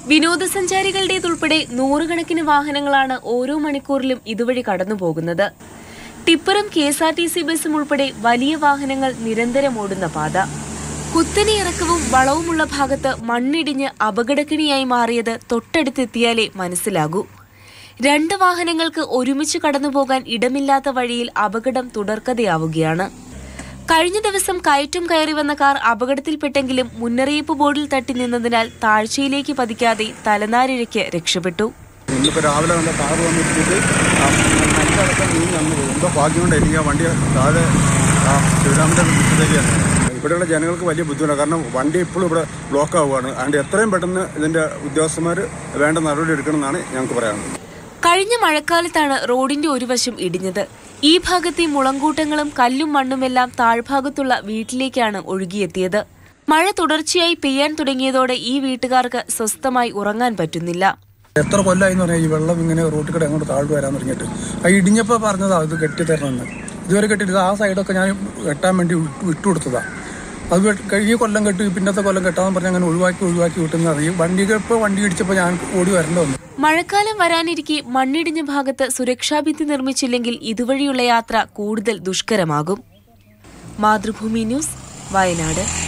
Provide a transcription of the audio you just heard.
വിനോദസഞ്ചാരികളുടേതുൾപ്പെടെ നൂറുകണക്കിന് വാഹനങ്ങളാണ് ഓരോ മണിക്കൂറിലും ഇതുവഴി കടന്നുപോകുന്നത് ടിപ്പറും K S R T C ബസും ഉൾപ്പെടെ വലിയ വാഹനങ്ങൾ നിരന്തരം ഓടുന്ന പാത കുത്തനെ ഇറക്കവും വളവുമുള്ള ഭാഗത്ത് മണ്ണിടിഞ്ഞ് അപകടക്കിണിയായി മാറിയത് തൊട്ടടുത്തെത്തിയാലേ മനസ്സിലാകൂ രണ്ട് വാഹനങ്ങൾക്ക് ഒരുമിച്ച് കടന്നുപോകാൻ ഇടമില്ലാത്ത വഴിയിൽ അപകടം തുടർക്കഥയാവുകയാണ് കഴിഞ്ഞ ദിവസം കയറ്റും കയറി വന്ന കാർ അപകടത്തിൽപ്പെട്ടെങ്കിലും മുന്നറിയിപ്പ് ബോർഡിൽ തട്ടി നിന്നതിനാൽ താഴ്ചയിലേക്ക് പതിക്കാതെ തലനാരിഴയ്ക്ക് രക്ഷപ്പെട്ടു ഇന്നിപ്പോൾ രാവിലെ നല്ല കാറ് വന്നിട്ട് നല്ലടക്കം നീ വന്നു പോകും എന്തോ ഭാഗ്യം കൊണ്ട് എനിക്ക് ആ വണ്ടി താഴെ ആ ശിവരാമൻ്റെ വീട്ടിലേക്ക് ഇവിടെയുള്ള ജനങ്ങൾക്ക് വലിയ ബുദ്ധിമുട്ടാണ് കാരണം വണ്ടി ഇപ്പോഴും ഇവിടെ ബ്ലോക്ക് ആവുകയാണ് അതുകൊണ്ട് എത്രയും പെട്ടെന്ന് ഇതിൻ്റെ ഉദ്യോഗസ്ഥന്മാർ വേണ്ട നടപടി എടുക്കണമെന്നാണ് ഞങ്ങൾക്ക് പറയാനുള്ളത് കഴിഞ്ഞ മഴക്കാലത്താണ് റോഡിന്റെ ഒരു വശം ഇടിഞ്ഞത് ഈ ഭാഗത്തെ മുളങ്കൂട്ടങ്ങളും കല്ലും മണ്ണുമെല്ലാം താഴ്ഭാഗത്തുള്ള വീട്ടിലേക്കാണ് ഒഴുകിയെത്തിയത് മഴ തുടർച്ചയായി പെയ്യാൻ തുടങ്ങിയതോടെ ഈ വീട്ടുകാർക്ക് സ്വസ്ഥമായി ഉറങ്ങാൻ പറ്റുന്നില്ല എത്ര കൊല്ലമായി എന്ന് പറഞ്ഞാൽ ഈ വെള്ളം ഇങ്ങനെ റോട്ടിൽ കൂടെ അങ്ങോട്ട് താഴ്ന്നു വരാൻ തുടങ്ങിയിട്ട് ആ ഇടിഞ്ഞപ്പോൾ പറഞ്ഞതാ ഇത് കെട്ടിത്തരണമെന്ന് ഇതുവരെ കെട്ടിയിട്ട് ആ സൈഡൊക്കെ ഞാൻ കെട്ടാൻ വേണ്ടി വിട്ടു വിട്ടുകൊടുത്തതാ അത് വെ- ഈ കൊല്ലം കെട്ടി പിന്നത്തെ കൊല്ലം കെട്ടാന്ന് പറഞ്ഞ് അങ്ങനെ ഒഴിവാക്കി ഒഴിവാക്കി വിട്ടുന്നതാണ് ഈ വണ്ടികൾ ഇപ്പോൾ വണ്ടി ഇടിച്ചപ്പോൾ ഞാൻ ഓടി വരേണ്ടി വന്നു മഴക്കാലം വരാനിരിക്കെ മണ്ണിടിഞ്ഞ ഭാഗത്ത് സുരക്ഷാഭിത്തി നിർമ്മിച്ചില്ലെങ്കിൽ ഇതുവഴിയുള്ള യാത്ര കൂടുതൽ ദുഷ്കരമാകും മാതൃഭൂമി ന്യൂസ് വയനാട്